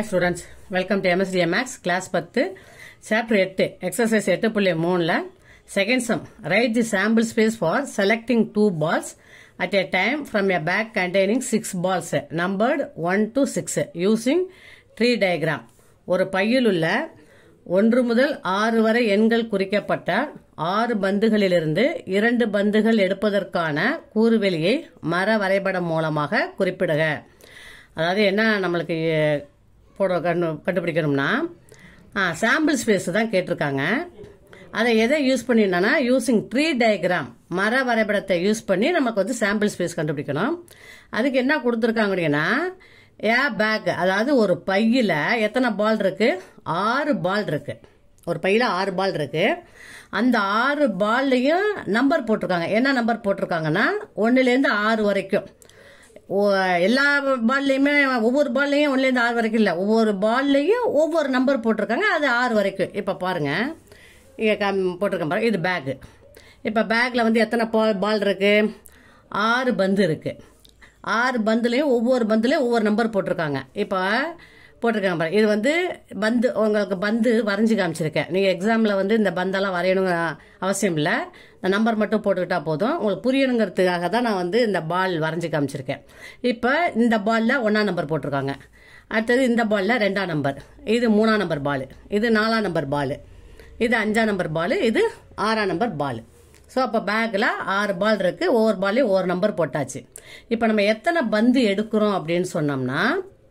hi students welcome to MSTA maths class பத்து chapter எட்டு exercise எட்டு புள்ளி மூணில் second sum write the sample space for selecting two balls at a time from a bag containing six balls numbered one to six using tree diagram ஒரு பையிலுள்ள ஒன்று முதல் ஆறு வரை எண்கள் குறிக்கப்பட்ட ஆறு பந்துகளிலிருந்து இரண்டு பந்துகள் எடுப்பதற்கான கூறுவெளியை மர வரைபடம் மூலமாக குறிப்பிடுக அதாவது என்ன நம்மளுக்கு போட கண்டு கண்டுபிடிக்கணும்னா சாம்பிள் ஸ்பேஸ் தான் கேட்டிருக்காங்க அதை எதை யூஸ் பண்ணினா யூசிங் ட்ரீ டயக்ராம் மர வரைபடத்தை யூஸ் பண்ணி நமக்கு வந்து சாம்பிள் ஸ்பேஸ் கண்டுபிடிக்கணும் அதுக்கு என்ன கொடுத்துருக்காங்க அப்படின்னா ஏ பேக் அதாவது ஒரு பையில எத்தனை பால் இருக்கு ஆறு பால் இருக்கு ஒரு பையில ஆறு பால் இருக்கு அந்த ஆறு பால்லையும் நம்பர் போட்டிருக்காங்க என்ன நம்பர் போட்டிருக்காங்கன்னா ஒன்னுலேருந்து ஆறு வரைக்கும் ஓ- எல்லா பால்லையுமே ஒவ்வொரு பால்லையும் ஒன்றுலேருந்து ஆறு வரைக்கும் இல்லை ஒவ்வொரு பால்லையும் ஒவ்வொரு நம்பர் போட்டிருக்காங்க அது ஆறு வரைக்கும் இப்போ பாருங்க இங்கே கம் போட்டிருக்கேன் பாருங்க இது பேக்கு இப்போ பேக்கில் வந்து எத்தனை பால் பால் இருக்கு ஆறு பந்து இருக்கு ஆறு பந்துலையும் ஒவ்வொரு பந்துலையும் ஒவ்வொரு நம்பர் போட்டிருக்காங்க இப்போ போட்டிருக்காங்க பாருங்க இது வந்து பந்து உங்களுக்கு பந்து வரைஞ்சி காமிச்சிருக்கேன் நீங்கள் எக்ஸாமில் வந்து இந்த பந்தெல்லாம் வரையணுங்க அவசியம் இல்லை இந்த நம்பர் மட்டும் போட்டுக்கிட்டா போதும் உங்களுக்கு புரியணுங்கிறதுக்காக தான் நான் வந்து இந்த பால் வரைஞ்சி காமிச்சிருக்கேன் இப்போ இந்த பாலில் ஒன்றாம் நம்பர் போட்டிருக்காங்க அடுத்தது இந்த பாலில் ரெண்டாம் நம்பர் இது மூணாம் நம்பர் பால் இது நாலாம் நம்பர் பால் இது அஞ்சாம் நம்பர் பால் இது ஆறாம் நம்பர் பால் ஸோ அப்போ பேக்கில் ஆறு பால் இருக்கு ஒவ்வொரு பால்லையும் ஒவ்வொரு நம்பர் போட்டாச்சு இப்போ நம்ம எத்தனை பந்து எடுக்கிறோம் அப்படின்னு சொன்னோம்னா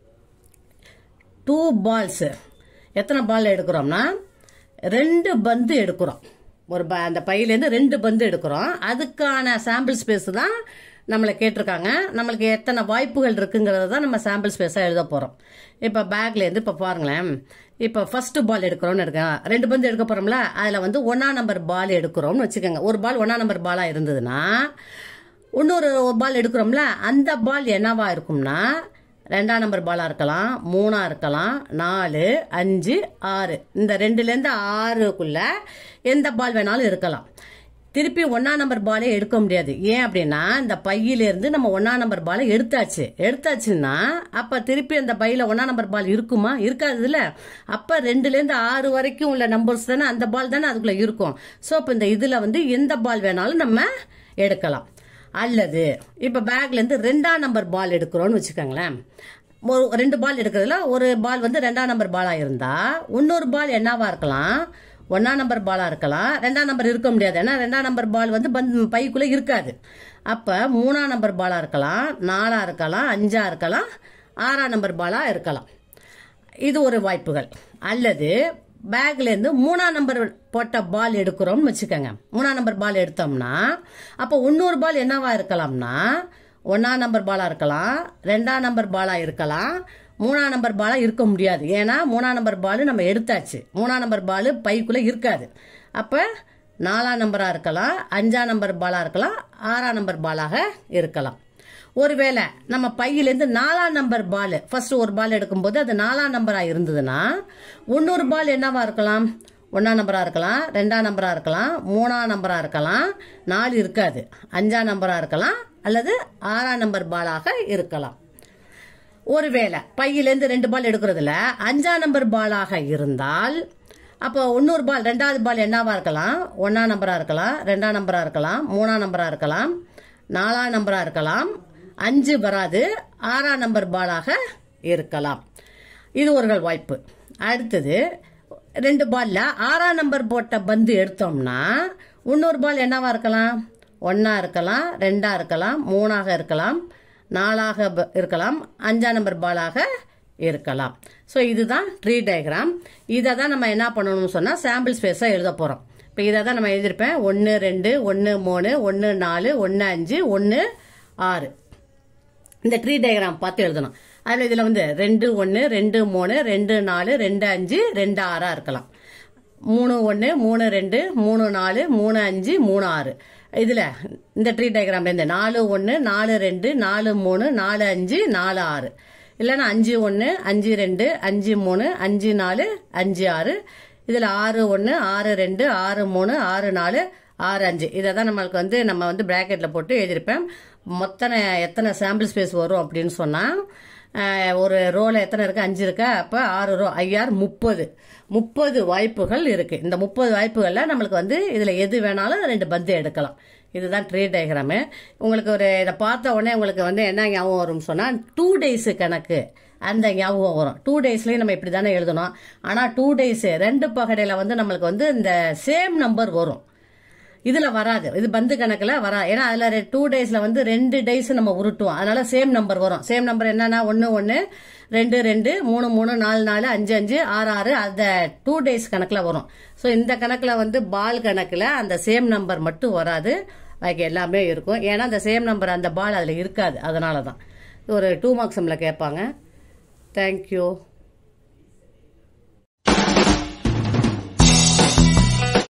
டூ பால்ஸ் எத்தனை பால் எடுக்கிறோம்னா ரெண்டு பந்து எடுக்கிறோம் ஒரு ப- அந்த பையிலேருந்து ரெண்டு பந்து எடுக்கிறோம் அதுக்கான சாம்பிள் ஸ்பேஸ் தான் நம்மளை கேட்டிருக்காங்க நம்மளுக்கு எத்தனை வாய்ப்புகள் இருக்குங்கிறத தான் நம்ம சாம்பிள் ஸ்பேஸாக எழுத போகிறோம் இப்போ பேக்லேருந்து இப்போ பாருங்களேன் இப்போ ஃபர்ஸ்ட் பால் எடுக்கிறோம்னு எடுக்கேன் ரெண்டு பந்து எடுக்க போகிறோம்ல அதில் வந்து ஒன்றா நம்பர் பால் எடுக்கிறோம்னு வச்சுக்கோங்க ஒரு பால் ஒன்றா நம்பர் பாலாக இருந்ததுன்னா இன்னொரு பால் எடுக்கிறோம்ல அந்த பால் என்னவா இருக்கும்னா ரெண்டாம் நம்பர் பாலா இருக்கலாம் மூணா இருக்கலாம் நாலு அஞ்சு ஆறு இந்த ரெண்டுலேருந்து ஆறுக்குள்ள எந்த பால் வேணாலும் இருக்கலாம் திருப்பி ஒன்னா நம்பர் பாலே எடுக்க முடியாது ஏன் அப்படின்னா இந்த பையிலிருந்து நம்ம ஒன்னா நம்பர் பாலை எடுத்தாச்சு எடுத்தாச்சுன்னா அப்ப திருப்பி அந்த பையில ஒன்னா நம்பர் பால் இருக்குமா இருக்காது இல்ல அப்ப ரெண்டுல இருந்து ஆறு வரைக்கும் உள்ள நம்பர்ஸ் தானே அந்த பால் தானே அதுக்குள்ள இருக்கும் சோ அப்ப இந்த இதுல வந்து எந்த பால் வேணாலும் நம்ம எடுக்கலாம் அல்லது இப்ப பேக்ல இருந்து ரெண்டாம் நம்பர் பால் எடுக்கிறோம்னு வச்சுக்கோங்களேன் ஒரு ரெண்டு பால் எடுக்கிறதுல ஒரு பால் வந்து ரெண்டாம் நம்பர் பாலா இருந்தா இன்னொரு பால் என்னவா இருக்கலாம் ஒன்னாம் நம்பர் பாலா இருக்கலாம் ரெண்டாம் நம்பர் இருக்க முடியாது ஏன்னா ரெண்டாம் நம்பர் பால் வந்து பந்து பைக்குள்ள இருக்காது அப்ப மூணாம் நம்பர் பாலா இருக்கலாம் நாலா இருக்கலாம் அஞ்சா இருக்கலாம் ஆறாம் நம்பர் பாலா இருக்கலாம் இது ஒரு வாய்ப்புகள் அல்லது பேக்ல இருந்து மூணாம் நம்பர் போட்ட பால் எடுக்கிறோம்னு வச்சுக்கோங்க மூணாம் நம்பர் பால் எடுத்தோம்னா அப்போ இன்னொரு பால் என்னவா இருக்கலாம்னா ஒன்னாம் நம்பர் பாலா இருக்கலாம் ரெண்டாம் நம்பர் பாலா இருக்கலாம் மூணாம் நம்பர் பாலா இருக்க முடியாது ஏன்னா மூணாம் நம்பர் பால் நம்ம எடுத்தாச்சு மூணாம் நம்பர் பால் பைக்குள்ள இருக்காது அப்ப நாலாம் நம்பரா இருக்கலாம் அஞ்சாம் நம்பர் பாலா இருக்கலாம் ஆறாம் நம்பர் பாலாக இருக்கலாம் ஒருவேளை நம்ம பையிலேருந்து நாலாம் நம்பர் பால் ஃபர்ஸ்ட் ஒரு பால் எடுக்கும்போது அது நாலாம் நம்பரா இருந்ததுன்னா இன்னொரு பால் என்னவா இருக்கலாம் ஒன்னாம் நம்பரா இருக்கலாம் ரெண்டாம் நம்பரா இருக்கலாம் மூணாம் நம்பரா இருக்கலாம் நாலு இருக்காது அஞ்சாம் நம்பரா இருக்கலாம் அல்லது ஆறாம் நம்பர் பாலாக இருக்கலாம் ஒருவேளை பையிலேருந்து ரெண்டு பால் எடுக்கிறதுல அஞ்சாம் நம்பர் பாலாக இருந்தால் அப்போ இன்னொரு பால் ரெண்டாவது பால் என்னவா இருக்கலாம் ஒன்னாம் நம்பரா இருக்கலாம் ரெண்டாம் நம்பரா இருக்கலாம் மூணாம் நம்பரா இருக்கலாம் நாலாம் நம்பரா இருக்கலாம் அஞ்சு வராது ஆறாம் நம்பர் பாலாக இருக்கலாம் இது ஒரு வாய்ப்பு அடுத்தது ரெண்டு பால்ல ஆறாம் நம்பர் போட்ட பந்து எடுத்தோம்னா இன்னொரு பால் என்னவா இருக்கலாம் ஒன்னா இருக்கலாம் ரெண்டா இருக்கலாம் மூணாக இருக்கலாம் நாலாக ப- இருக்கலாம் அஞ்சாம் நம்பர் பாலாக இருக்கலாம் ஸோ இதுதான் ட்ரீ டயக்ராம் இதை தான் நம்ம என்ன பண்ணணும்னு சொன்னால் சாம்பிள் ஸ்பேஸாக எழுத போகிறோம் இப்போ இதை தான் நம்ம எழுதியிருப்பேன் ஒன்று ரெண்டு ஒன்று மூணு ஒன்று நாலு ஒன்று அஞ்சு ஒன்று ஆறு இந்த ட்ரீ டயக்ராம் பார்த்து எழுதணும் அதில் இதில் வந்து ரெண்டு ஒன்று ரெண்டு மூணு ரெண்டு நாலு ரெண்டு அஞ்சு ரெண்டு ஆறா இருக்கலாம் மூணு ஒன்று மூணு ரெண்டு மூணு நாலு மூணு அஞ்சு மூணு ஆறு இதில் இந்த ட்ரீ டயக்ராம்ல இருந்து நாலு ஒன்று நாலு ரெண்டு நாலு மூணு நாலு அஞ்சு நாலு ஆறு இல்லைன்னா அஞ்சு ஒன்று அஞ்சு ரெண்டு அஞ்சு மூணு அஞ்சு நாலு அஞ்சு ஆறு இதில் ஆறு ஒன்று ஆறு ரெண்டு ஆறு மூணு ஆறு நாலு ஆறு அஞ்சு இதை தான் நம்மளுக்கு வந்து நம்ம வந்து பிராக்கெட்டில் போட்டு எழுதியிருப்பேன் மொத்தனை எத்தனை சாம்பிள் ஸ்பேஸ் வரும் அப்படின்னு சொன்னால் அஹ், ஒரு ரோல எத்தனை இருக்கு அஞ்சு இருக்கா அப்ப ஆறு ரோ ஐஆர் முப்பது முப்பது வாய்ப்புகள் இருக்கு இந்த முப்பது வாய்ப்புகள்ல நம்மளுக்கு வந்து இதுல எது வேணாலும் ரெண்டு பந்து எடுக்கலாம் இதுதான் ட்ரீ டயக்ராமு உங்களுக்கு ஒரு இதை பார்த்த உடனே உங்களுக்கு வந்து என்ன ஞாபகம் வரும்னு சொன்னா டூ டேஸ் கணக்கு அந்த ஞாபகம் வரும் டூ டேஸ்லயும் நம்ம இப்படி தானே எழுதணும் ஆனா டூ டேஸ் ரெண்டு பகடையில வந்து நம்மளுக்கு வந்து இந்த சேம் நம்பர் வரும் இதுல வராது இது பந்து கணக்குல வரா ஏன்னா அதுல டூ டேஸ்ல வந்து ரெண்டு டேஸ் நம்ம உருட்டுவோம் அதனால சேம் நம்பர் வரும் சேம் நம்பர் என்னன்னா ஒன்னு ஒன்னு ரெண்டு ரெண்டு மூணு மூணு நாலு நாலு அஞ்சு அஞ்சு ஆறு ஆறு அந்த டூ டேஸ் கணக்குல வரும் ஸோ இந்த கணக்குல வந்து பால் கணக்குல அந்த சேம் நம்பர் மட்டும் வராது பாக்கி எல்லாமே இருக்கும் ஏன்னா அந்த சேம் நம்பர் அந்த பால் அதுல இருக்காது அதனால தான் ஒரு டூ மார்க்ஸ் நம்மள கேட்பாங்க தேங்க்யூ